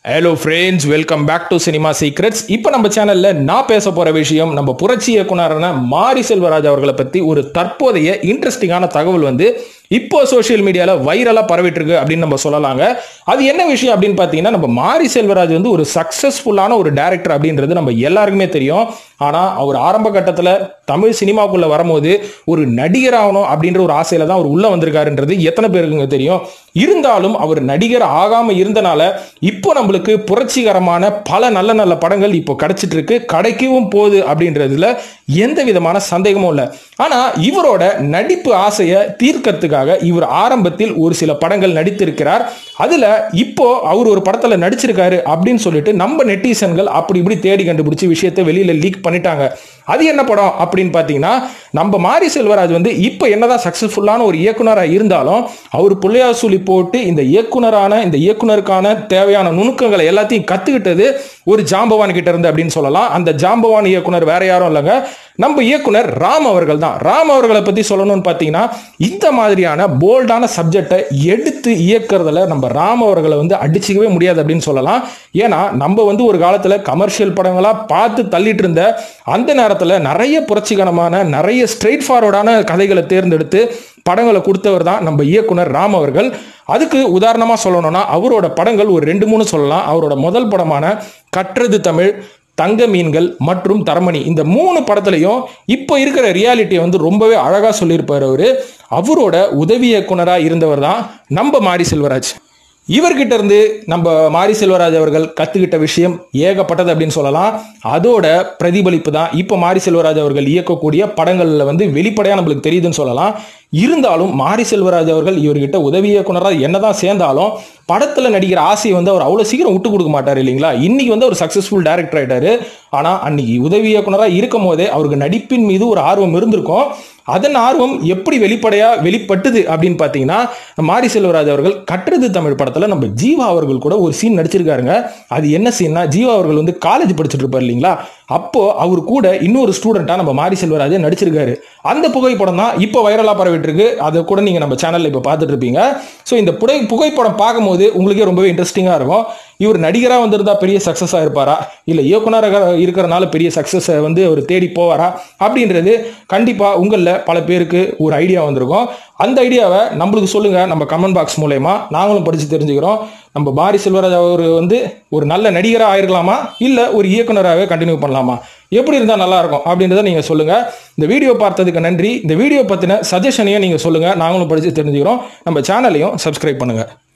hello friends welcome back to cinema secrets இப்போ நம்ம சேனல்ல நான் பேச போற விஷயம் நம்ம புரட்சி இயக்குனரான மாரி செல்வராஜ் அவர்களை பத்தி ஒரு தற்போதைய இன்ட்ரெஸ்டிங்கான தகவல் வந்து இப்போ சோஷியல் மீடியால வைரலா பரவிட்டு இருக்கு அப்படின்னு நம்ம சொல்லலாங்க அது என்ன விஷயம் அப்படின்னு பார்த்தீங்கன்னா நம்ம மாரி செல்வராஜ் வந்து ஒரு சக்சஸ்ஃபுல்லான ஒரு டேரக்டர் அப்படின்றது நம்ம எல்லாருக்குமே தெரியும் ஆனா அவர் ஆரம்ப கட்டத்துல தமிழ் சினிமாக்குள்ள வரும்போது ஒரு நடிகர் ஆகணும் அப்படின்ற ஒரு ஆசையில தான் அவர் உள்ள வந்திருக்காருன்றது எத்தனை பேருக்குங்க தெரியும் இருந்தாலும் அவர் நடிகர் ஆகாம இருந்தனால இப்போ நம்மளுக்கு புரட்சிகரமான பல நல்ல நல்ல படங்கள் இப்போ கிடைச்சிட்டு இருக்கு கிடைக்கவும் போகுது அப்படின்றதுல எந்த விதமான சந்தேகமும் இல்லை ஆனா இவரோட நடிப்பு ஆசையை தீர்க்கறதுக்காக இவர் ஆரம்பத்தில் ஒரு சில படங்கள் நடித்திருக்கிறார் அதுல இப்போ அவர் ஒரு படத்துல நடிச்சிருக்காரு அப்படின்னு சொல்லிட்டு நம்ம நெட்டிசன்கள் அப்படி இப்படி தேடி கண்டுபிடிச்சு விஷயத்தை வெளியில லீக் பண்ணிட்டாங்க அது என்ன படம் அப்படின்னு பார்த்தீங்கன்னா நம்ம மாரி செல்வராஜ் வந்து இப்போ என்னதான் சக்சஸ்ஃபுல்லான ஒரு இயக்குனராக இருந்தாலும் அவர் புள்ளையார் சொல்லி போட்டு இந்த இயக்குனரான இந்த இயக்குனருக்கான தேவையான நுணுக்கங்களை எல்லாத்தையும் கத்துக்கிட்டது ஒரு ஜாம்பவான் கிட்ட இருந்து அப்படின்னு சொல்லலாம் அந்த ஜாம்பவான் இயக்குனர் வேற யாரும் இல்லைங்க நம்ம இயக்குனர் ராம் அவர்கள் தான் ராம் அவர்களை பத்தி சொல்லணும்னு பார்த்தீங்கன்னா இந்த மாதிரியான போல்டான சப்ஜெக்டை எடுத்து இயக்குறதுல நம்ம ராம் அவர்களை வந்து அடிச்சுக்கவே முடியாது அப்படின்னு சொல்லலாம் ஏன்னா நம்ம வந்து ஒரு காலத்துல கமர்ஷியல் படங்களா பார்த்து தள்ளிட்டு இருந்த அந்த நேரத்துல நிறைய புரட்சிகரமான நிறைய ஸ்ட்ரெயிட் ஃபார்வர்டான கதைகளை தேர்ந்தெடுத்து படங்களை கொடுத்தவர் தான் நம்ம இயக்குனர் ராம் அவர்கள் அதுக்கு உதாரணமா சொல்லணும்னா அவரோட படங்கள் ஒரு ரெண்டு மூணு சொல்லலாம் அவரோட முதல் படமான கற்றது தமிழ் தங்க மீன்கள் மற்றும் தரமணி இந்த மூணு படத்துலையும் இப்போ இருக்கிற ரியாலிட்டியை வந்து ரொம்பவே அழகாக சொல்லியிருப்பார் அவர் அவரோட உதவி இயக்குனராக இருந்தவர் தான் நம்ம மாரி செல்வராஜ் இவர்கிட்ட இருந்து நம்ம மாரி செல்வராஜ் அவர்கள் கத்துக்கிட்ட விஷயம் ஏகப்பட்டது அப்படின்னு சொல்லலாம் அதோட பிரதிபலிப்பு தான் இப்போ மாரி செல்வராஜ் அவர்கள் இயக்கக்கூடிய படங்கள்ல வந்து வெளிப்படையா நம்மளுக்கு தெரியுதுன்னு சொல்லலாம் இருந்தாலும் மாரி செல்வராஜ் அவர்கள் இவர்கிட்ட உதவி இயக்குனராக என்னதான் சேர்ந்தாலும் படத்துல நடிக்கிற ஆசையை வந்து அவர் அவ்வளவு சீக்கிரம் விட்டு கொடுக்க மாட்டார் இல்லைங்களா இன்னைக்கு வந்து ஒரு சக்சஸ்ஃபுல் டேரக்டர் ஆயிட்டாரு ஆனா அன்னைக்கு உதவி இயக்குனராக இருக்கும் போதே அவருக்கு நடிப்பின் மீது ஒரு ஆர்வம் இருந்திருக்கும் அதன் ஆர்வம் எப்படி வெளிப்படையா வெளிப்பட்டுது அப்படின்னு பார்த்தீங்கன்னா மாரி செல்வராஜ் அவர்கள் கட்டுறது தமிழ் படத்துல நம்ம ஜீவா அவர்கள் கூட ஒரு சீன் நடிச்சிருக்காருங்க அது என்ன சீன்னா ஜீவா அவர்கள் வந்து காலேஜ் படிச்சுட்டு இருப்பார் இல்லைங்களா அப்போ அவர் கூட இன்னொரு ஸ்டூடெண்டா நம்ம மாரி செல்வராஜ் நடிச்சிருக்காரு அந்த புகைப்படம் தான் இப்போ வைரலா பரவிட்டு இருக்கு அதை கூட நீங்க நம்ம சேனல்ல இப்போ பார்த்துட்டு இருப்பீங்க ஸோ இந்த புகை புகைப்படம் பார்க்கும்போது உங்களுக்கே ரொம்பவே இன்ட்ரெஸ்டிங்கா இருக்கும் இவர் நடிகராக வந்திருந்தா பெரிய சக்ஸஸாக இருப்பாரா இல்லை இயக்குனராக இருக்கிறனால பெரிய சக்ஸஸை வந்து அவர் தேடி போவாரா அப்படின்றது கண்டிப்பாக உங்களில் பல பேருக்கு ஒரு ஐடியா வந்திருக்கும் அந்த ஐடியாவை நம்மளுக்கு சொல்லுங்க நம்ம கமெண்ட் பாக்ஸ் மூலயமா நாங்களும் படித்து தெரிஞ்சுக்கிறோம் நம்ம பாரி செல்வராஜ் அவர் வந்து ஒரு நல்ல நடிகராக ஆயிருக்கலாமா இல்லை ஒரு இயக்குனராகவே கண்டினியூ பண்ணலாமா எப்படி இருந்தால் நல்லா இருக்கும் அப்படின்றத நீங்கள் சொல்லுங்கள் இந்த வீடியோ பார்த்ததுக்கு நன்றி இந்த வீடியோ பற்றின சஜஷனையும் நீங்கள் சொல்லுங்கள் நாங்களும் படித்து தெரிஞ்சுக்கிறோம் நம்ம சேனலையும் சப்ஸ்கிரைப் பண்ணுங்கள்